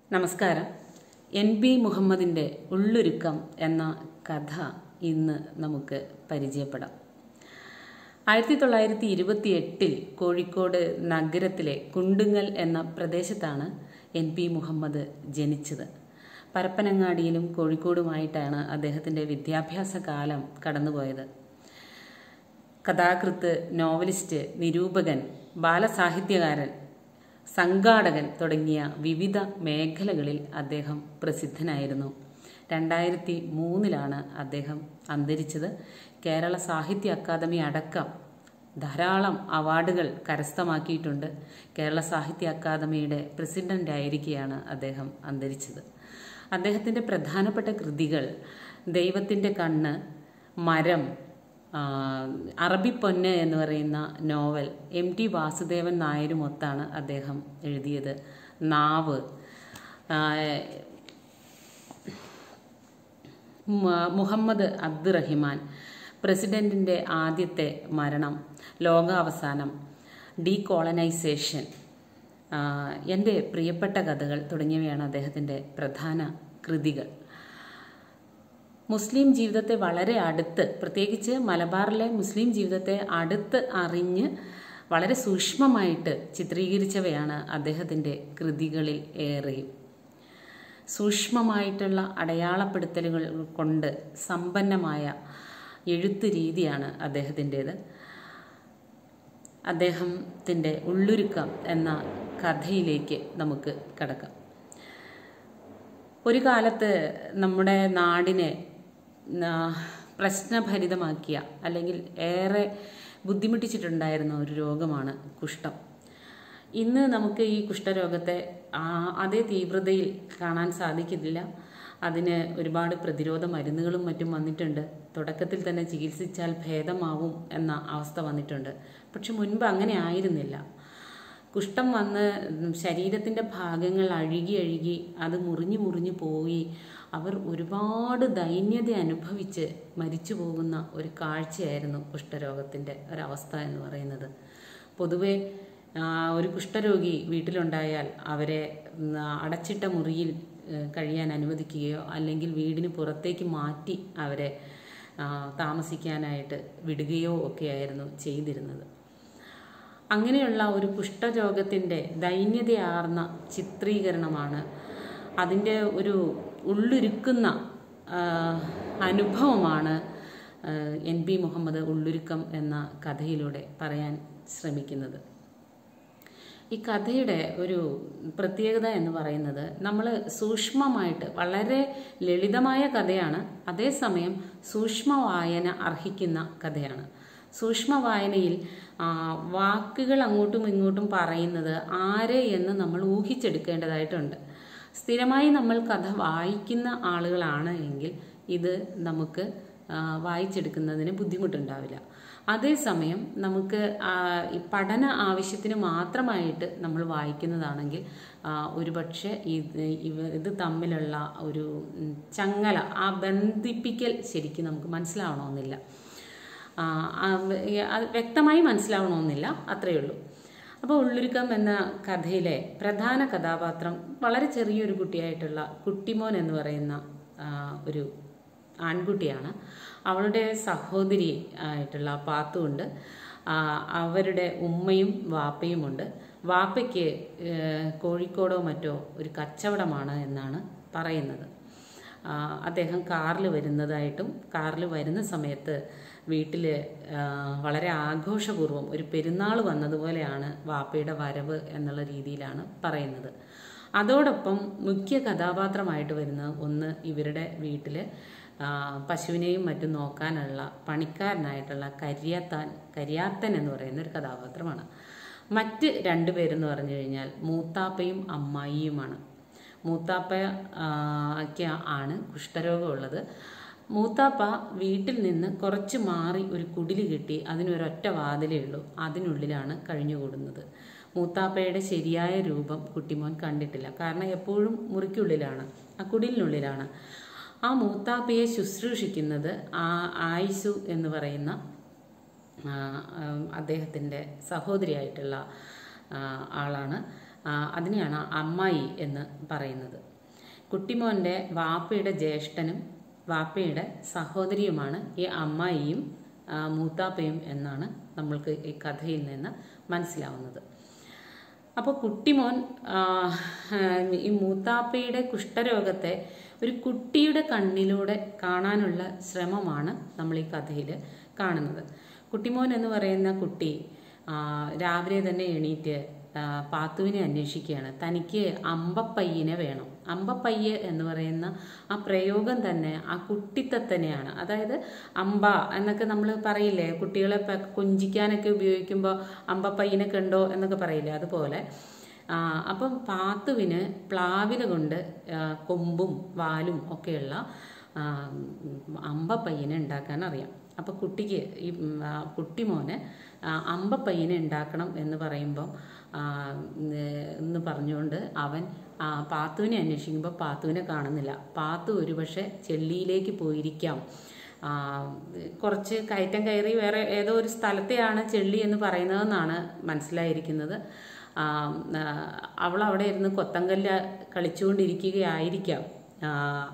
നമസ്കാരം N B മുഹമ്മദിൻ്റെ ഉള്ളൊരുക്കം എന്ന കഥ ഇന്ന് നമുക്ക് പരിചയപ്പെടാം ആയിരത്തി തൊള്ളായിരത്തി ഇരുപത്തി എട്ടിൽ കോഴിക്കോട് നഗരത്തിലെ കുണ്ടുങ്ങൽ എന്ന പ്രദേശത്താണ് എൻ പി മുഹമ്മദ് ജനിച്ചത് പരപ്പനങ്ങാടിയിലും കോഴിക്കോടുമായിട്ടാണ് അദ്ദേഹത്തിൻ്റെ വിദ്യാഭ്യാസ കാലം കടന്നുപോയത് കഥാകൃത്ത് നോവലിസ്റ്റ് നിരൂപകൻ ബാലസാഹിത്യകാരൻ സംഘാടകൻ തുടങ്ങിയ വിവിധ മേഖലകളിൽ അദ്ദേഹം പ്രസിദ്ധനായിരുന്നു രണ്ടായിരത്തി മൂന്നിലാണ് അദ്ദേഹം അന്തരിച്ചത് കേരള സാഹിത്യ അക്കാദമി അടക്കം ധാരാളം അവാർഡുകൾ കരസ്ഥമാക്കിയിട്ടുണ്ട് കേരള സാഹിത്യ അക്കാദമിയുടെ പ്രസിഡന്റ് ആയിരിക്കെയാണ് അദ്ദേഹം അന്തരിച്ചത് അദ്ദേഹത്തിൻ്റെ പ്രധാനപ്പെട്ട കൃതികൾ ദൈവത്തിൻ്റെ കണ്ണ് മരം ആ, അറബി പൊന്ന് എന്ന് പറയുന്ന നോവൽ എം ടി വാസുദേവൻ നായരുമൊത്താണ് അദ്ദേഹം എഴുതിയത് നാവ് ആ, മു- മുഹമ്മദ് അബ്ദുറഹിമാൻ പ്രസിഡന്റിന്റെ ആദ്യത്തെ മരണം ലോകാവസാനം ഡീകോളനൈസേഷൻ എൻ്റെ പ്രിയപ്പെട്ട കഥകൾ തുടങ്ങിയവയാണ് അദ്ദേഹത്തിൻ്റെ പ്രധാന കൃതികൾ മുസ്ലിം ജീവിതത്തെ വളരെ അടുത്ത് പ്രത്യേകിച്ച് മലബാറിലെ മുസ്ലിം ജീവിതത്തെ അടുത്ത് അറിഞ്ഞ് വളരെ സൂക്ഷ്മമായിട്ട് ചിത്രീകരിച്ചവയാണ് അദ്ദേഹത്തിൻ്റെ കൃതികളിൽ ഏറെയും സൂക്ഷ്മമായിട്ടുള്ള അടയാളപ്പെടുത്തലുകൾ കൊണ്ട് സമ്പന്നമായ എഴുത്ത് രീതിയാണ് അദ്ദേഹത്തിൻ്റേത് അദ്ദേഹത്തിൻ്റെ ഉള്ളൊരുക്കം എന്ന കഥയിലേക്ക് നമുക്ക് കടക്കാം ഒരു കാലത്ത് നമ്മുടെ നാടിനെ ആ, പ്രശ്നഭരിതമാക്കിയ അല്ലെങ്കിൽ ഏറെ ബുദ്ധിമുട്ടിച്ചിട്ടുണ്ടായിരുന്ന ഒരു രോഗമാണ് കുഷ്ഠം ഇന്ന് നമുക്ക് ഈ കുഷ്ഠരോഗത്തെ ആ, അതേ തീവ്രതയിൽ കാണാൻ സാധിക്കുന്നില്ല അതിന് ഒരുപാട് പ്രതിരോധ മരുന്നുകളും മറ്റും വന്നിട്ടുണ്ട് തുടക്കത്തിൽ തന്നെ ചികിത്സിച്ചാൽ ഭേദമാവും എന്ന അവസ്ഥ വന്നിട്ടുണ്ട് പക്ഷെ മുൻപ് അങ്ങനെ ആയിരുന്നില്ല കുഷ്ഠം വന്ന് ശരീരത്തിൻ്റെ ഭാഗങ്ങൾ അഴുകി അഴുകി അത് മുറിഞ്ഞു മുറിഞ്ഞു പോയി അവർ ഒരുപാട് ദൈന്യത അനുഭവിച്ച് മരിച്ചു പോകുന്ന ഒരു കാഴ്ചയായിരുന്നു കുഷ്ഠരോഗത്തിൻ്റെ ഒരവസ്ഥ എന്ന് പറയുന്നത് പൊതുവെ ആ, ഒരു കുഷ്ഠരോഗി വീട്ടിലുണ്ടായാൽ അവരെ ഉം, അടച്ചിട്ട മുറിയിൽ ഏഹ്, കഴിയാൻ അനുവദിക്കുകയോ അല്ലെങ്കിൽ വീടിന് പുറത്തേക്ക് മാറ്റി അവരെ ആ, താമസിക്കാനായിട്ട് വിടുകയോ ഒക്കെയായിരുന്നു ചെയ്തിരുന്നത് അങ്ങനെയുള്ള ഒരു കുഷ്ഠരോഗത്തിൻ്റെ ദൈന്യതയാർന്ന ചിത്രീകരണമാണ് അതിൻ്റെ ഒരു ഉള്ളൊരുക്കുന്ന ആ, അനുഭവമാണ് ആ, എൻ പി മുഹമ്മദ് ഉള്ളൊരുക്കം എന്ന കഥയിലൂടെ പറയാൻ ശ്രമിക്കുന്നത് ഈ കഥയുടെ ഒരു പ്രത്യേകത എന്ന് പറയുന്നത് നമ്മൾ സൂക്ഷ്മമായിട്ട് വളരെ ലളിതമായ കഥയാണ് അതേസമയം സൂക്ഷ്മ വായന അർഹിക്കുന്ന കഥയാണ് സൂക്ഷ്മ വായനയിൽ ആ, വാക്കുകൾ അങ്ങോട്ടും ഇങ്ങോട്ടും പറയുന്നത് ആരെ എന്ന് നമ്മൾ ഊഹിച്ചെടുക്കേണ്ടതായിട്ടുണ്ട് സ്ഥിരമായി നമ്മൾ കഥ വായിക്കുന്ന ആളുകളാണ് എങ്കിൽ ഇത് നമുക്ക് ആ, വായിച്ചെടുക്കുന്നതിന് ബുദ്ധിമുട്ടുണ്ടാവില്ല അതേസമയം നമുക്ക് ആ, ഈ പഠന ആവശ്യത്തിന് മാത്രമായിട്ട് നമ്മൾ വായിക്കുന്നതാണെങ്കിൽ ആ, ഒരുപക്ഷെ ഇത് ഇവ ഇത് തമ്മിലുള്ള ഒരു ഉം, ചങ്ങല ആ ബന്ധിപ്പിക്കൽ ശരിക്കും നമുക്ക് മനസ്സിലാവണമെന്നില്ല ആ, ആ, അത് വ്യക്തമായി മനസ്സിലാവണമെന്നില്ല അത്രയേ ഉള്ളൂ അപ്പോൾ ഉള്ളൊരുക്കം എന്ന കഥയിലെ പ്രധാന കഥാപാത്രം വളരെ ചെറിയൊരു കുട്ടിയായിട്ടുള്ള കുട്ടിമോൻ എന്ന് പറയുന്ന ആ, ഒരു ആൺകുട്ടിയാണ് അവളുടെ സഹോദരി ആയിട്ടുള്ള പാത്തുണ്ട് ആ, അവരുടെ ഉമ്മയും വാപ്പയുമുണ്ട് വാപ്പയ്ക്ക് ഏഹ്, കോഴിക്കോടോ മറ്റോ ഒരു കച്ചവടമാണ് എന്നാണ് പറയുന്നത് ആ, അദ്ദേഹം കാറിൽ വരുന്നതായിട്ടും കാറിൽ വരുന്ന സമയത്ത് വീട്ടിൽ വളരെ ആഘോഷപൂർവ്വം ഒരു പെരുന്നാൾ വന്നതുപോലെയാണ് വാപ്പയുടെ വരവ് എന്നുള്ള രീതിയിലാണ് പറയുന്നത് അതോടൊപ്പം മുഖ്യ കഥാപാത്രമായിട്ട് വരുന്ന ഒന്ന് ഇവരുടെ വീട്ടിൽ പശുവിനെയും മറ്റും നോക്കാനുള്ള പണിക്കാരനായിട്ടുള്ള കരിയാത്താൻ കരിയാത്തൻ എന്ന് പറയുന്ന ഒരു കഥാപാത്രമാണ് മറ്റ് രണ്ടുപേരെന്ന് പറഞ്ഞു കഴിഞ്ഞാൽ മൂത്താപ്പയും അമ്മായിയുമാണ് മൂത്താപ്പ ആ, ക്ക് ആണ് കുഷ്ഠരോഗമുള്ളത് മൂത്താപ്പ വീട്ടിൽ നിന്ന് കുറച്ച് മാറി ഒരു കുടില് കിട്ടി അതിനൊരൊറ്റ വാതിലേ ഉള്ളൂ അതിനുള്ളിലാണ് കഴിഞ്ഞുകൂടുന്നത് മൂത്താപ്പയുടെ ശരിയായ രൂപം കുട്ടിമോൻ കണ്ടിട്ടില്ല കാരണം എപ്പോഴും മുറിക്കുള്ളിലാണ് ആ കുടിലിനുള്ളിലാണ് ആ മൂത്താപ്പയെ ശുശ്രൂഷിക്കുന്നത് ആ ആയിസു എന്ന് പറയുന്ന ആ, ആ, അദ്ദേഹത്തിൻ്റെ സഹോദരിയായിട്ടുള്ള ആ, ആളാണ് ആ, അതിനെയാണ് അമ്മായി എന്ന് പറയുന്നത് കുട്ടിമോൻ്റെ വാപ്പയുടെ ജ്യേഷ്ഠനും വാപ്പയുടെ സഹോദരിയുമാണ് ഈ അമ്മായിയും ആ, മൂത്താപ്പയും എന്നാണ് നമ്മൾക്ക് ഈ കഥയിൽ നിന്ന് മനസ്സിലാവുന്നത് അപ്പോൾ കുട്ടിമോൻ ആ, ഈ മൂത്താപ്പയുടെ കുഷ്ഠരോഗത്തെ ഒരു കുട്ടിയുടെ കണ്ണിലൂടെ കാണാനുള്ള ശ്രമമാണ് നമ്മൾ ഈ കഥയിൽ കാണുന്നത് കുട്ടിമോൻ എന്ന് പറയുന്ന കുട്ടി ആ, രാവിലെ തന്നെ എണീറ്റ് ആ, പാത്തുവിനെ അന്വേഷിക്കുകയാണ് തനിക്ക് അമ്പപ്പയ്യനെ വേണം അമ്പപ്പയ്യ് എന്ന് പറയുന്ന ആ പ്രയോഗം തന്നെ ആ കുട്ടിത്തത്തനെയാണ് അതായത് അമ്പ എന്നൊക്കെ നമ്മൾ പറയില്ലേ കുട്ടികളെ പ- കൊഞ്ചിക്കാനൊക്കെ ഉപയോഗിക്കുമ്പോൾ അമ്പപ്പയ്യനെ കണ്ടോ എന്നൊക്കെ പറയില്ലേ അതുപോലെ ആ, അപ്പം പാത്തുവിന് പ്ലാവില കൊണ്ട് ആ, കൊമ്പും വാലും ഒക്കെയുള്ള ആ, ഉം, അമ്പപ്പയ്യനെ ഉണ്ടാക്കാൻ അറിയാം അപ്പോൾ കുട്ടിക്ക് ഈ ഉം, ആ, കുട്ടിമോന് ആ, അമ്പപ്പയ്യനെ ഉണ്ടാക്കണം എന്ന് പറയുമ്പോൾ ആ, ഉം, എന്ന് പറഞ്ഞുകൊണ്ട് അവൻ ആ, പാത്തുവിനെ അന്വേഷിക്കുമ്പോൾ പാത്തുവിനെ കാണുന്നില്ല പാത്തു ഒരുപക്ഷെ ചെള്ളിയിലേക്ക് പോയിരിക്കാം ആ, കുറച്ച് കയറ്റം കയറി വേറെ ഏതോ ഒരു സ്ഥലത്തെയാണ് ചെള്ളി എന്ന് പറയുന്നതെന്നാണ് മനസ്സിലായിരിക്കുന്നത് ആ, ആ, അവൾ അവിടെ ഇരുന്ന് കൊത്തങ്കല്ല് കളിച്ചുകൊണ്ടിരിക്കുകയായിരിക്കാം ആ,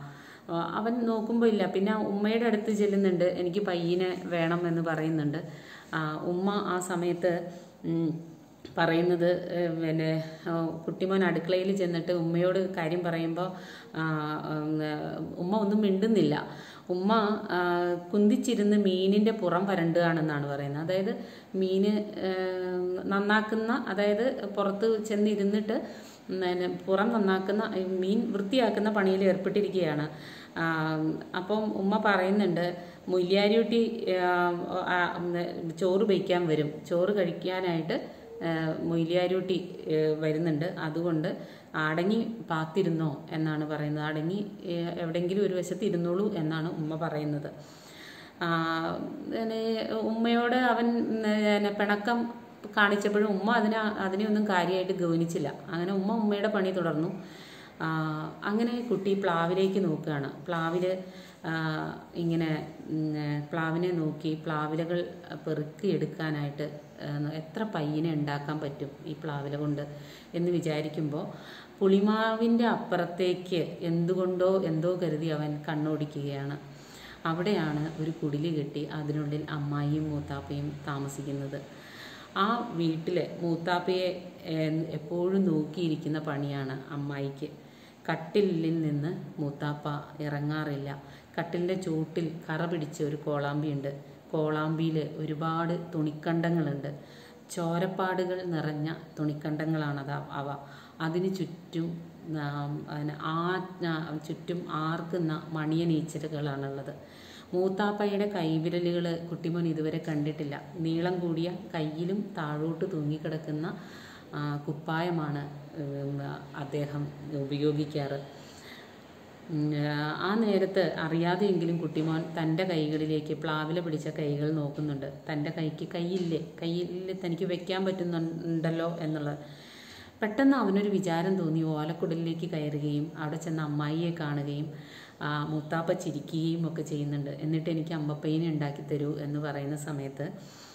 അവൻ നോക്കുമ്പോൾ ഇല്ല പിന്നെ ഉമ്മയുടെ അടുത്ത് ചെല്ലുന്നുണ്ട് എനിക്ക് പയ്യനെ വേണം എന്ന് പറയുന്നുണ്ട് ആ, ഉമ്മ ആ സമയത്ത് ഉം, പറയുന്നത് ഏഹ്, പിന്നെ ആ, കുട്ടിമോൻ അടുക്കളയിൽ ചെന്നിട്ട് ഉമ്മയോട് കാര്യം പറയുമ്പോൾ ആ, ഉം, ഉമ്മ ഒന്നും മിണ്ടുന്നില്ല ഉമ്മ ആ, കുന്തിച്ചിരുന്ന് മീനിൻ്റെ പുറം വരണ്ടുകയാണെന്നാണ് പറയുന്നത് അതായത് മീന് ഏഹ്, നന്നാക്കുന്ന അതായത് പുറത്ത് ചെന്നിരുന്നിട്ട് പിന്നെ പുറം നന്നാക്കുന്ന ഈ മീൻ വൃത്തിയാക്കുന്ന പണിയിൽ ഏർപ്പെട്ടിരിക്കുകയാണ് ആ, അപ്പം ഉമ്മ പറയുന്നുണ്ട് മുല്യാരിയൂട്ടി ആ, ആ, ഉം, ചോറ് വയ്ക്കാൻ വരും ചോറ് കഴിക്കാനായിട്ട് ആ, മൊയ്ലിയാരൂട്ടി ഏ, വരുന്നുണ്ട് അതുകൊണ്ട് അടങ്ങി പാത്തിരുന്നോ എന്നാണ് പറയുന്നത് അടങ്ങി ഏ, എവിടെയെങ്കിലും ഒരു വശത്ത് ഇരുന്നോളൂ എന്നാണ് ഉമ്മ പറയുന്നത് ആ, പിന്നെ ഉമ്മയോട് അവൻ പിന്നെ പിണക്കം കാണിച്ചപ്പോഴും ഉമ്മ അതിനെ അതിനെ ഒന്നും കാര്യമായിട്ട് ഗൗനിച്ചില്ല അങ്ങനെ ഉമ്മ ഉമ്മയുടെ പണി തുടർന്നു ആ, അങ്ങനെ കുട്ടി പ്ലാവിലേക്ക് നോക്കുകയാണ് പ്ലാവിൽ ഇങ്ങനെ ഉം, പ്ലാവിനെ നോക്കി പ്ലാവിലകൾ പെറുക്കിയെടുക്കാനായിട്ട് ആ, എത്ര പയ്യനെ ഉണ്ടാക്കാൻ പറ്റും ഈ പ്ലാവില കൊണ്ട് എന്ന് വിചാരിക്കുമ്പോൾ പുളിമാവിൻ്റെ അപ്പുറത്തേക്ക് എന്തുകൊണ്ടോ എന്തോ കരുതി അവൻ കണ്ണോടിക്കുകയാണ് അവിടെയാണ് ഒരു കുടില് കെട്ടി അതിനുള്ളിൽ അമ്മായിയും മൂത്താപ്പയും താമസിക്കുന്നത് ആ വീട്ടിലെ മൂത്താപ്പയെ ഏഹ്, എപ്പോഴും നോക്കിയിരിക്കുന്ന പണിയാണ് അമ്മായിക്ക് കട്ടിലിൽ നിന്ന് മൂത്താപ്പ ഇറങ്ങാറില്ല കട്ടിലിൻ്റെ ചൂട്ടിൽ കറ പിടിച്ച ഒരു കോളാമ്പിയുണ്ട് കോളാമ്പിയിൽ ഒരുപാട് തുണിക്കണ്ടങ്ങളുണ്ട് ചോരപ്പാടുകൾ നിറഞ്ഞ തുണിക്കണ്ടങ്ങളാണത് അവ അതിന് ചുറ്റും ആം, അതിന് ആ ആ, ചുറ്റും ആർക്കുന്ന മണിയനീച്ചലുകളാണുള്ളത് മൂത്താപ്പയുടെ കൈവിരലുകൾ കുട്ടിമോൻ ഇതുവരെ കണ്ടിട്ടില്ല നീളം കൂടിയ കയ്യിലും താഴോട്ട് തൂങ്ങിക്കിടക്കുന്ന ആ, കുപ്പായമാണ് ഉം, അദ്ദേഹം ഉപയോഗിക്കാറ് ഉം, ആ നേരത്ത് അറിയാതെയെങ്കിലും കുട്ടിമോൻ തൻ്റെ കൈകളിലേക്ക് പ്ലാവില പിടിച്ച കൈകൾ നോക്കുന്നുണ്ട് തൻ്റെ കൈക്ക് കൈയില്ലേ കയ്യിൽ തനിക്ക് വെക്കാൻ പറ്റുന്നുണ്ടല്ലോ എന്നുള്ളത് പെട്ടെന്ന് അവനൊരു വിചാരം തോന്നി ഓലക്കുടലിലേക്ക് കയറുകയും അവിടെ ചെന്ന് അമ്മായിയെ കാണുകയും ആ, മുത്താപ്പ ചിരിക്കുകയും ഒക്കെ ചെയ്യുന്നുണ്ട് എന്നിട്ട് എനിക്ക് അമ്പപ്പയ്യനെ ഉണ്ടാക്കി തരൂ എന്ന് പറയുന്ന സമയത്ത്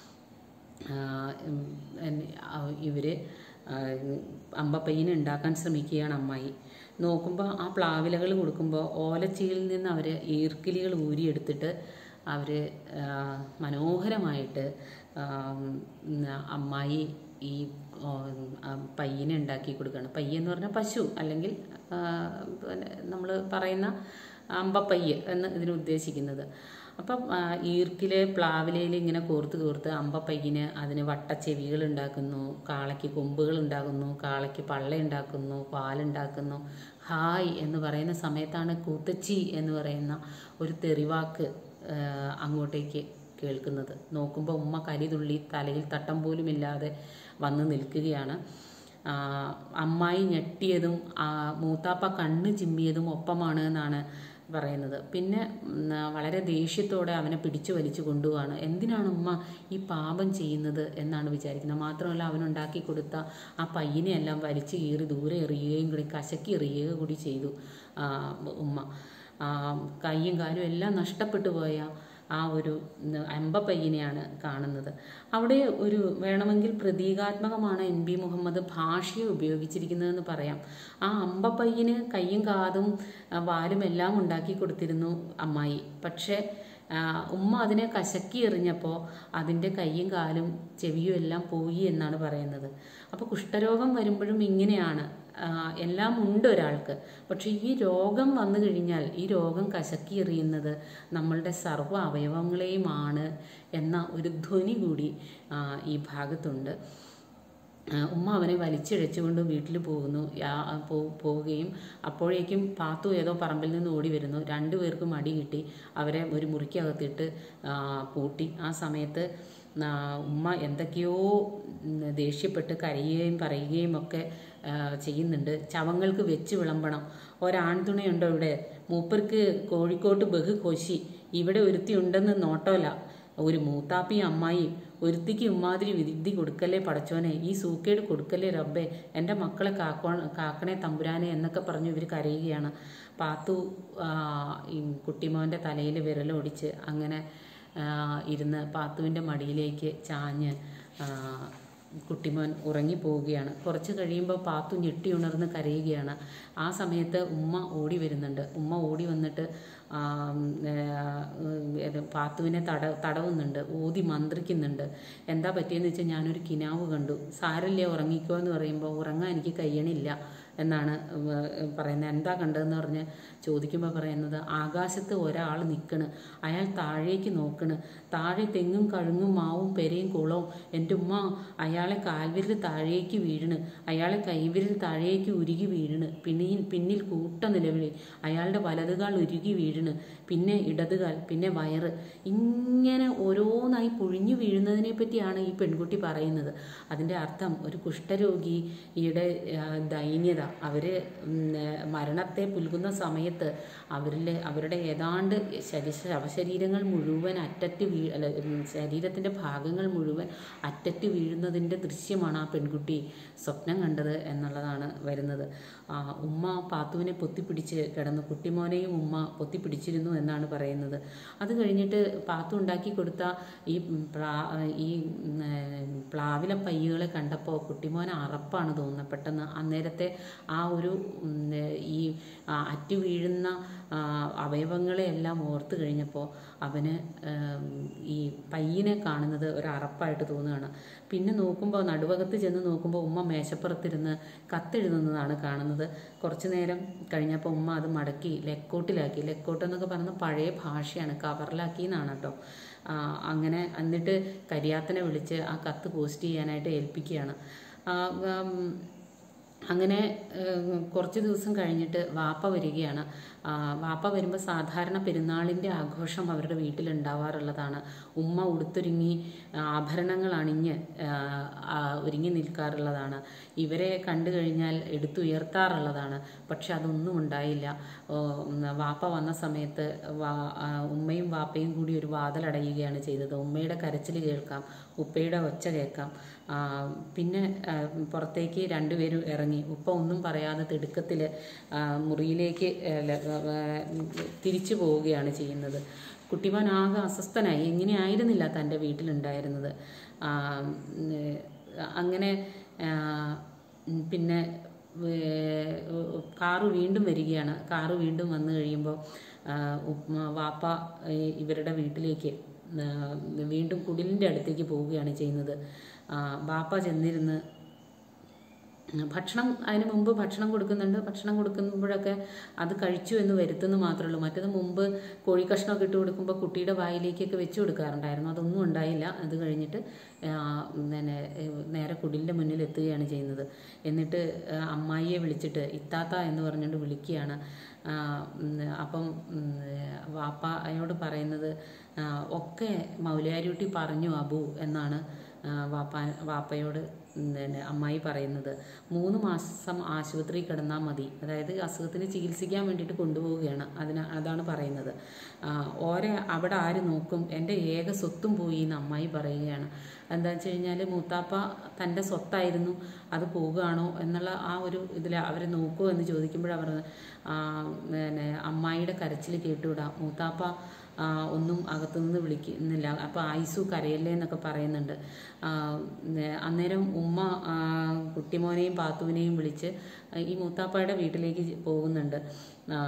ഇവർ അമ്പപ്പയ്യനെ ഉണ്ടാക്കാൻ ശ്രമിക്കുകയാണ് അമ്മായി നോക്കുമ്പോൾ ആ പ്ലാവിലകൾ കൊടുക്കുമ്പോൾ ഓലച്ചിയിൽ നിന്ന് അവർ ഈർക്കിലികൾ ഊരിയെടുത്തിട്ട് അവർ മനോഹരമായിട്ട് ആ, ഉം, അമ്മായി ഈ പയ്യനെ ഉണ്ടാക്കി കൊടുക്കുകയാണ് പയ്യ എന്ന് പറഞ്ഞാൽ പശു അല്ലെങ്കിൽ നമ്മൾ പറയുന്ന അമ്പപ്പയ്യ് എന്ന് ഇതിന് ഉദ്ദേശിക്കുന്നത് അപ്പം ആ, ഈർക്കിലെ പ്ലാവിലയിൽ ഇങ്ങനെ കോർത്ത് കോർത്ത് അമ്പപ്പയ്യന് അതിന് വട്ടച്ചെവികൾ ഉണ്ടാക്കുന്നു കാളയ്ക്ക് കൊമ്പുകൾ ഉണ്ടാക്കുന്നു കാളയ്ക്ക് പള്ള ഉണ്ടാക്കുന്നു പാലുണ്ടാക്കുന്നു ഹായ് എന്ന് പറയുന്ന സമയത്താണ് കൂത്തച്ചി എന്ന് പറയുന്ന ഒരു തെറിവാക്ക് ആ, അങ്ങോട്ടേക്ക് കേൾക്കുന്നത് നോക്കുമ്പോൾ ഉമ്മ കലിതുള്ളി തലയിൽ തട്ടം പോലുമില്ലാതെ വന്ന് നിൽക്കുകയാണ് ആ, അമ്മായി ഞെട്ടിയതും ആ, മൂത്താപ്പ കണ്ണ് ചിമ്മിയതും ഒപ്പമാണ് എന്നാണ് പറയുന്നത് പിന്നെ ഉം, വളരെ ദേഷ്യത്തോടെ അവനെ പിടിച്ചു വലിച്ചു കൊണ്ടുപോവാണ് എന്തിനാണ് ഉമ്മ ഈ പാപം ചെയ്യുന്നത് എന്നാണ് വിചാരിക്കുന്നത് മാത്രമല്ല അവനുണ്ടാക്കി കൊടുത്ത ആ പയ്യനെ എല്ലാം വലിച്ചു കീറി ദൂരെ എറിയുകയും കൂടി കശക്കി എറിയുക കൂടി ചെയ്തു ആ, ഉമ്മ ആ, കൈയും കാലും എല്ലാം നഷ്ടപ്പെട്ടു പോയ ആ ഒരു ഉം, അമ്പപ്പയ്യനെയാണ് കാണുന്നത് അവിടെ ഒരു വേണമെങ്കിൽ പ്രതീകാത്മകമാണ് എൻ ബി മുഹമ്മദ് ഭാഷയെ ഉപയോഗിച്ചിരിക്കുന്നതെന്ന് പറയാം ആ അമ്പപ്പയ്യന് കയ്യും കാതും ആ, വാലും എല്ലാം ഉണ്ടാക്കി കൊടുത്തിരുന്നു അമ്മായി പക്ഷേ ആ, ഉമ്മ അതിനെ കശക്കി എറിഞ്ഞപ്പോൾ അതിൻ്റെ കയ്യും കാലും ചെവിയും എല്ലാം പോയി എന്നാണ് പറയുന്നത് അപ്പോൾ കുഷ്ഠരോഗം വരുമ്പോഴും ഇങ്ങനെയാണ് ആ, എല്ലാം ഉണ്ട് ഒരാൾക്ക് പക്ഷെ ഈ രോഗം വന്നു കഴിഞ്ഞാൽ ഈ രോഗം കശക്കി എറിയുന്നത് നമ്മളുടെ സർവ്വ അവയവങ്ങളെയുമാണ് എന്ന ഒരു ധ്വനി കൂടി ആ, ഈ ഭാഗത്തുണ്ട് ആ, ഉമ്മ അവനെ വലിച്ചിഴച്ചുകൊണ്ട് വീട്ടിൽ പോകുന്നു യാ- പോ- പോവുകയും അപ്പോഴേക്കും പാത്തു ഏതോ പറമ്പിൽ നിന്ന് ഓടി വരുന്നു രണ്ടുപേർക്കും അടി കിട്ടി അവരെ ഒരു മുറിക്കകത്തിട്ട് ആ, പൂട്ടി ആ സമയത്ത് ആ, ഉമ്മ എന്തൊക്കെയോ ഉം, ദേഷ്യപ്പെട്ട് കരയുകയും പറയുകയും ഒക്കെ ആ, ചെയ്യുന്നുണ്ട് ചവങ്ങൾക്ക് വെച്ച് വിളമ്പണം ഒരാൺതുണയുണ്ടോ ഇവിടെ മൂപ്പർക്ക് കോഴിക്കോട്ട് ബഹു കൊശി ഇവിടെ ഒരുത്തി ഉണ്ടെന്ന് നോട്ടമല്ല ഒരു മൂത്താപ്പിയും അമ്മായിയും ഒരുത്തിക്ക് ഇമ്മാതിരി വിധി കൊടുക്കല്ലേ പടച്ചോനെ ഈ സൂക്കേട് കൊടുക്കല്ലേ റബ്ബേ എൻ്റെ മക്കളെ കാക്കോ കാക്കണേ തമ്പുരാനെ എന്നൊക്കെ പറഞ്ഞ് ഇവർ കരയുകയാണ് പാത്തു ആ, ഈ കുട്ടിമോൻ്റെ തലയിൽ വിരലൊടിച്ച് അങ്ങനെ ആ, ഇരുന്ന് പാത്തുവിൻ്റെ മടിയിലേക്ക് ചാഞ്ഞ് ആ, കുട്ടിമോൻ ഉറങ്ങിപ്പോവുകയാണ് കുറച്ച് കഴിയുമ്പോൾ പാത്തു ഞെട്ടി ഉണർന്ന് കരയുകയാണ് ആ സമയത്ത് ഉമ്മ ഓടി വരുന്നുണ്ട് ഉമ്മ ഓടി വന്നിട്ട് ആ, ഏ, ഏത് പാത്തുവിനെ തട തടവുന്നുണ്ട് ഊതി മന്ത്രിക്കുന്നുണ്ട് എന്താ പറ്റിയെന്ന് വെച്ചാൽ ഞാനൊരു കിനാവ് കണ്ടു സാരല്ലേ ഉറങ്ങിക്കോ എന്ന് പറയുമ്പോൾ ഉറങ്ങാൻ എനിക്ക് കഴിയണില്ല എന്നാണ് ഏ, പറയുന്നത് എന്താ കണ്ടതെന്ന് പറഞ്ഞ് ചോദിക്കുമ്പോൾ പറയുന്നത് ആകാശത്ത് ഒരാൾ നിൽക്കണ് അയാൾ താഴേക്ക് നോക്കണ് താഴെ തെങ്ങും കഴുങ്ങും മാവും പെരയും കുളവും എൻ്റെ ഉമ്മ അയാളെ കാൽവിരൽ താഴേക്ക് വീഴണ് അയാളെ കൈവിരൽ താഴേക്ക് ഉരുകി വീഴണ് പിന്നിൽ പിന്നിൽ കൂട്ട നിലവിളി അയാളുടെ വലതുകാൽ ഉരുകി വീഴണ് പിന്നെ ഇടതുകാൽ പിന്നെ വയറ് ഇങ്ങനെ ഓരോന്നായി പൊഴിഞ്ഞു വീഴുന്നതിനെ പറ്റിയാണ് ഈ പെൺകുട്ടി പറയുന്നത് അതിൻ്റെ അർത്ഥം ഒരു കുഷ്ഠരോഗിയുടെ ആ, ദൈന്യത അവർ മരണത്തെ പുൽകുന്ന സമയത്ത് അവരിൽ അവരുടെ ഏതാണ്ട് ശരി ശവശരീരങ്ങൾ മുഴുവൻ അറ്ററ്റ് വീ അല്ല ഉം, ശരീരത്തിൻ്റെ ഭാഗങ്ങൾ മുഴുവൻ അറ്ററ്റ് വീഴുന്നതിൻ്റെ ദൃശ്യമാണ് ആ പെൺകുട്ടി സ്വപ്നം കണ്ടത് എന്നുള്ളതാണ് വരുന്നത് ആ, ഉമ്മ പാത്തുവിനെ പൊത്തിപ്പിടിച്ച് കിടന്നു കുട്ടിമോനെയും ഉമ്മ പൊത്തിപ്പിടിച്ചിരുന്നു എന്നാണ് പറയുന്നത് അത് കഴിഞ്ഞിട്ട് പാത്തു ഉണ്ടാക്കി കൊടുത്ത ഈ ഉം, പ്ലാ ഈ ഉം, ഏ, പ്ലാവിലെ പയ്യുകളെ കണ്ടപ്പോൾ കുട്ടിമോനെ അറപ്പാണ് തോന്നുന്നത് പെട്ടെന്ന് അന്നേരത്തെ ആ ഒരു ഉം, ഏ, ഈ ആ, അറ്റു വീഴുന്ന ആ, അവയവങ്ങളെ എല്ലാം ഓർത്ത് കഴിഞ്ഞപ്പോൾ അവന് ഏം, ഈ പയ്യനെ കാണുന്നത് ഒരു അറപ്പായിട്ട് തോന്നുകയാണ് പിന്നെ നോക്കുമ്പോൾ നടുവകത്ത് ചെന്ന് നോക്കുമ്പോൾ ഉമ്മ മേശപ്പുറത്തിരുന്ന് കത്തെഴുതുന്നതാണ് കാണുന്നത് കുറച്ച് നേരം കഴിഞ്ഞപ്പോൾ ഉമ്മ അത് മടക്കി ലെക്കോട്ടിലാക്കി ലെക്കോട്ട് എന്നൊക്കെ പറയുന്ന പഴയ ഭാഷയാണ് കവറിലാക്കി എന്നാണ് കേട്ടോ ആ, അങ്ങനെ എന്നിട്ട് കരിയാത്തനെ വിളിച്ച് ആ കത്ത് പോസ്റ്റ് ചെയ്യാനായിട്ട് ഏൽപ്പിക്കുകയാണ് ആ, ഉം, അങ്ങനെ ഏഹ്, കുറച്ച് ദിവസം കഴിഞ്ഞിട്ട് വാപ്പ വരികയാണ് ആ, വാപ്പ വരുമ്പോൾ സാധാരണ പെരുന്നാളിൻ്റെ ആഘോഷം അവരുടെ വീട്ടിലുണ്ടാവാറുള്ളതാണ് ഉമ്മ ഉടുത്തൊരുങ്ങി ആഭരണങ്ങൾ അണിഞ്ഞ് ആ, ആ, ഒരുങ്ങി നിൽക്കാറുള്ളതാണ് ഇവരെ കണ്ടു കഴിഞ്ഞാൽ എടുത്തുയർത്താറുള്ളതാണ് പക്ഷെ അതൊന്നും ഉണ്ടായില്ല ഓ, ഉം, വാപ്പ വന്ന സമയത്ത് വാ- ആ, ഉമ്മയും വാപ്പയും കൂടി ഒരു വാതിലടയുകയാണ് ചെയ്തത് ഉമ്മയുടെ കരച്ചിൽ കേൾക്കാം ഉപ്പയുടെ ഒച്ച കേൾക്കാം ആ, പിന്നെ ആ, പുറത്തേക്ക് രണ്ടുപേരും ഇറങ്ങി ഉപ്പ ഒന്നും പറയാതെ തിടുക്കത്തിൽ മുറിയിലേക്ക് ഏ, ല- ആ, തിരിച്ചു പോവുകയാണ് ചെയ്യുന്നത് കുട്ടിമാൻ ആകെ അസ്വസ്ഥനായി ഇങ്ങനെയായിരുന്നില്ല തൻ്റെ വീട്ടിലുണ്ടായിരുന്നത് ആ, ഉം, ഏ, അങ്ങനെ ആ, ഉം, പിന്നെ ഏ, കാറ് വീണ്ടും വരികയാണ് കാറ് വീണ്ടും വന്നു കഴിയുമ്പോൾ ആ, ഉപ്പ- വാപ്പ ഏ, ഇവരുടെ വീട്ടിലേക്ക് ആ, വീണ്ടും കുടിലിൻ്റെ അടുത്തേക്ക് പോവുകയാണ് ചെയ്യുന്നത് ആ, വാപ്പ ചെന്നിരുന്ന് ഭക്ഷണം അതിന് മുമ്പ് ഭക്ഷണം കൊടുക്കുന്നുണ്ട് ഭക്ഷണം കൊടുക്കുമ്പോഴൊക്കെ അത് കഴിച്ചു എന്ന് വരുത്തുന്നു മാത്രമേ ഉള്ളൂ മറ്റത് മുമ്പ് കോഴി കഷ്ണമൊക്കെ ഇട്ട് കൊടുക്കുമ്പോൾ കുട്ടിയുടെ വായിലേക്കൊക്കെ വെച്ച് കൊടുക്കാറുണ്ടായിരുന്നു അതൊന്നും ഉണ്ടായില്ല അത് കഴിഞ്ഞിട്ട് ആ, പിന്നെ ഏ, നേരെ കുടിലിൻ്റെ മുന്നിൽ എത്തുകയാണ് ചെയ്യുന്നത് എന്നിട്ട് ആ, അമ്മായിയെ വിളിച്ചിട്ട് ഇത്താത്ത എന്ന് പറഞ്ഞുകൊണ്ട് വിളിക്കുകയാണ് ആ, ഉം, അപ്പം ഉം, വാപ്പ അയോട് പറയുന്നത് ആ, ഒക്കെ മൗലിയാരൂട്ടി പറഞ്ഞു അബു എന്നാണ് ആ, വാപ്പ വാപ്പയോട് പിന്നെ അമ്മായി പറയുന്നത് മൂന്ന് മാസം ആശുപത്രിയിൽ കിടന്നാൽ മതി അതായത് അസുഖത്തിന് ചികിത്സിക്കാൻ വേണ്ടിയിട്ട് കൊണ്ടുപോവുകയാണ് അതിന് അതാണ് പറയുന്നത് ആ, ഓരെ അവിടെ ആര് നോക്കും എൻ്റെ ഏക സ്വത്തും പോയി എന്ന് അമ്മായി പറയുകയാണ് എന്താ വെച്ച് കഴിഞ്ഞാൽ മൂത്താപ്പ തൻ്റെ സ്വത്തായിരുന്നു അത് പോകുകയാണോ എന്നുള്ള ആ ഒരു ഇതിൽ അവരെ നോക്കുമോ എന്ന് ചോദിക്കുമ്പോഴവർ പിന്നെ അമ്മായിയുടെ കരച്ചിൽ കേട്ടുവിടാ മൂത്താപ്പ ആ, ഒന്നും അകത്തുനിന്ന് വിളിക്കുന്നില്ല അപ്പോൾ ആയിസു കരയല്ലേ എന്നൊക്കെ പറയുന്നുണ്ട് ആ, നേ- അന്നേരം ഉമ്മ ആ, കുട്ടിമോനെയും പാത്തുവിനെയും വിളിച്ച് ഈ മൂത്താപ്പയുടെ വീട്ടിലേക്ക് പോകുന്നുണ്ട് ആ,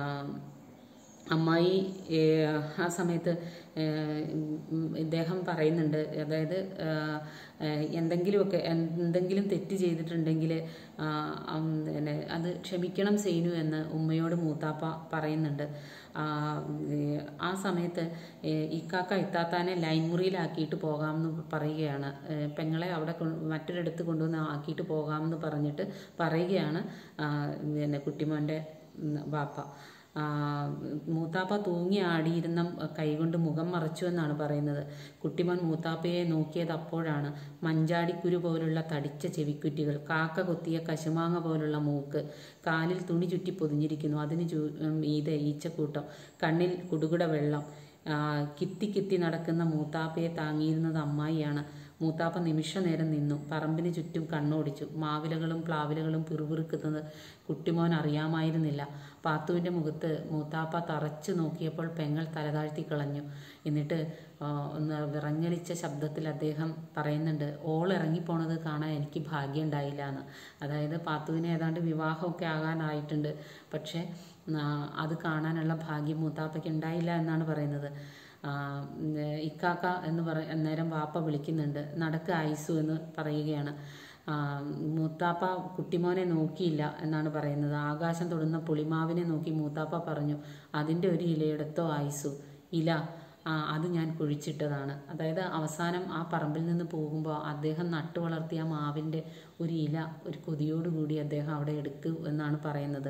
അമ്മായി ഏ, ആ സമയത്ത് ഏ, ഉം, ഇദ്ദേഹം പറയുന്നുണ്ട് അതായത് ആ, ഏ, എന്തെങ്കിലുമൊക്കെ എന്തെങ്കിലും തെറ്റ് ചെയ്തിട്ടുണ്ടെങ്കിൽ ആ, അം, പിന്നെ അത് ക്ഷമിക്കണം സീനു എന്ന് ഉമ്മയോട് മൂത്താപ്പ പറയുന്നുണ്ട് ആ, ഏ, ആ സമയത്ത് ഏ, ഇക്കാക്ക ഇത്താത്താനെ ലൈൻ മുറിയിലാക്കിയിട്ട് പോകാമെന്ന് പറയുകയാണ് ഏ, പെങ്ങളെ അവിടെ കൊ- മറ്റൊരിടത്ത് കൊണ്ടുവന്ന് ആക്കിയിട്ട് പോകാമെന്ന് പറഞ്ഞിട്ട് പറയുകയാണ് ആ, പിന്നെ കുട്ടിമോൻ്റെ ഉം, ബാപ്പ ആ, മൂത്താപ്പ തൂങ്ങി ആടിയിരുന്ന കൈകൊണ്ട് മുഖം മറച്ചു എന്നാണ് പറയുന്നത് കുട്ടിമോൻ മൂത്താപ്പയെ നോക്കിയത് അപ്പോഴാണ് മഞ്ചാടിക്കുരു പോലുള്ള തടിച്ച ചെവിക്കുറ്റികൾ കാക്ക കൊത്തിയ കശുമാങ്ങ പോലുള്ള മൂക്ക് കാലിൽ തുണി ചുറ്റി പൊതിഞ്ഞിരിക്കുന്നു അതിന് ചു മീതെ ഈച്ചക്കൂട്ടം കണ്ണിൽ കുടുകുട വെള്ളം ആ, കിത്തി കിത്തി നടക്കുന്ന മൂത്താപ്പയെ താങ്ങിയിരുന്നത് അമ്മായിയാണ് മൂത്താപ്പ നിമിഷ നേരം നിന്നു പറമ്പിന് ചുറ്റും കണ്ണോടിച്ചു മാവിലകളും പ്ലാവിലകളും പിറുപിറുക്കുന്നത് കുട്ടിമോൻ അറിയാമായിരുന്നില്ല പാത്തുവിൻ്റെ മുഖത്ത് മൂത്താപ്പ തറച്ചു നോക്കിയപ്പോൾ പെങ്ങൾ തലതാഴ്ത്തി കളഞ്ഞു എന്നിട്ട് ആ, ഒന്ന് വിറങ്ങലിച്ച ശബ്ദത്തിൽ അദ്ദേഹം പറയുന്നുണ്ട് ഓൾ ഇറങ്ങിപ്പോണത് കാണാൻ എനിക്ക് ഭാഗ്യം ഉണ്ടായില്ല എന്ന് അതായത് പാത്തുവിന് ഏതാണ്ട് വിവാഹമൊക്കെ ആകാനായിട്ടുണ്ട് പക്ഷേ ആ, അത് കാണാനുള്ള ഭാഗ്യം മൂത്താപ്പയ്ക്ക് ഉണ്ടായില്ല എന്നാണ് പറയുന്നത് ആ, ഉം, ഇക്കാക്ക എന്ന് പറ അന്നേരം വാപ്പ വിളിക്കുന്നുണ്ട് നടക്ക് ഐസു എന്ന് പറയുകയാണ് ആ, മൂത്താപ്പ കുട്ടിമോനെ നോക്കിയില്ല എന്നാണ് പറയുന്നത് ആകാശം തൊടുന്ന പുളിമാവിനെ നോക്കി മൂത്താപ്പ പറഞ്ഞു അതിൻ്റെ ഒരു ഇലയെടുത്തോ ഐസു ഇല ആ അത് ഞാൻ കുഴിച്ചിട്ടതാണ് അതായത് അവസാനം ആ പറമ്പിൽ നിന്ന് പോകുമ്പോൾ അദ്ദേഹം നട്ടു വളർത്തിയ ആ മാവിൻ്റെ ഒരു ഇല ഒരു കൊതിയോടുകൂടി അദ്ദേഹം അവിടെ എടുത്തു എന്നാണ് പറയുന്നത്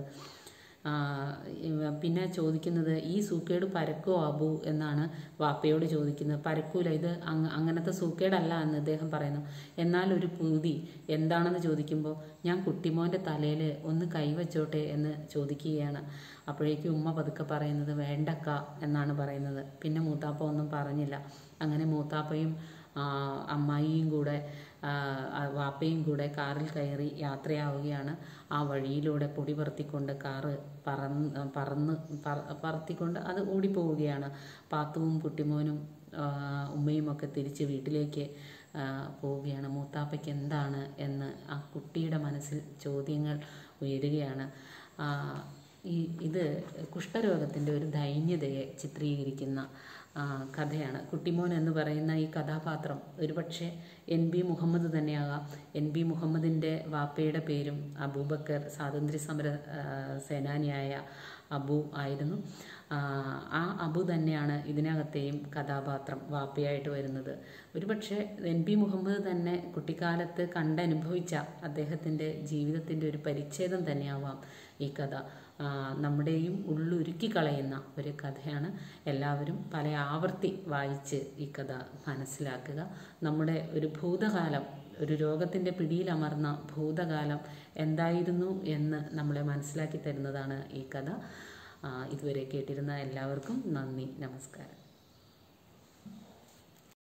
ആ, ഇവ- പിന്നെ ചോദിക്കുന്നത് ഈ സൂക്കേട് പരക്കോ അബു എന്നാണ് വാപ്പയോട് ചോദിക്കുന്നത് പരക്കൂല ഇത് അങ്ങ അങ്ങനത്തെ സൂക്കേടല്ല എന്ന് അദ്ദേഹം പറയുന്നു എന്നാൽ ഒരു പൂതി എന്താണെന്ന് ചോദിക്കുമ്പോൾ ഞാൻ കുട്ടിമോൻ്റെ തലയിൽ ഒന്ന് കൈവച്ചോട്ടെ എന്ന് ചോദിക്കുകയാണ് അപ്പോഴേക്കും ഉമ്മ പതുക്കെ പറയുന്നത് വേണ്ടക്ക എന്നാണ് പറയുന്നത് പിന്നെ മൂത്താപ്പ ഒന്നും പറഞ്ഞില്ല അങ്ങനെ മൂത്താപ്പയും ആ, അമ്മായിയും കൂടെ ആ, ആ, വാപ്പയും കൂടെ കാറിൽ കയറി യാത്രയാവുകയാണ് ആ വഴിയിലൂടെ പൊടി പറത്തിക്കൊണ്ട് കാറ് പറന്ന് പറന്ന് പറ- പറത്തിക്കൊണ്ട് അത് ഓടിപ്പോവുകയാണ് പാത്തുവും കുട്ടിമോനും ആ, ഉമ്മയും ഒക്കെ തിരിച്ച് വീട്ടിലേക്ക് ആ, പോവുകയാണ് മൂത്താപ്പയ്ക്ക് എന്താണ് എന്ന് ആ കുട്ടിയുടെ മനസ്സിൽ ചോദ്യങ്ങൾ ഉയരുകയാണ് ആ, ഈ ഇത് കുഷ്ഠരോഗത്തിൻ്റെ ഒരു ദൈന്യതയെ ചിത്രീകരിക്കുന്ന ആ, കഥയാണ് കുട്ടിമോൻ എന്ന് പറയുന്ന ഈ കഥാപാത്രം ഒരുപക്ഷെ എൻ ബി മുഹമ്മദ് തന്നെയാകാം എൻ ബി മുഹമ്മദിൻ്റെ വാപ്പയുടെ പേരും അബൂബക്കർ സ്വാതന്ത്ര്യ സമര ആ, സേനാനിയായ അബു ആയിരുന്നു ആ, ആ അബു തന്നെയാണ് ഇതിനകത്തെയും കഥാപാത്രം വാപ്പയായിട്ട് വരുന്നത് ഒരുപക്ഷെ എൻ ബി മുഹമ്മദ് തന്നെ കുട്ടിക്കാലത്ത് കണ്ടനുഭവിച്ച അദ്ദേഹത്തിൻ്റെ ജീവിതത്തിൻ്റെ ഒരു പരിച്ഛേദം തന്നെയാവാം ഈ കഥ ആ, നമ്മുടെയും ഉള്ളുരുക്കി കളയുന്ന ഒരു കഥയാണ് എല്ലാവരും പല ആവർത്തി വായിച്ച് ഈ കഥ മനസ്സിലാക്കുക നമ്മുടെ ഒരു ഭൂതകാലം ഒരു രോഗത്തിൻ്റെ പിടിയിലമർന്ന ഭൂതകാലം എന്തായിരുന്നു എന്ന് നമ്മളെ മനസ്സിലാക്കി തരുന്നതാണ് ഈ കഥ ആ, ഇതുവരെ കേട്ടിരുന്ന എല്ലാവർക്കും നന്ദി നമസ്കാരം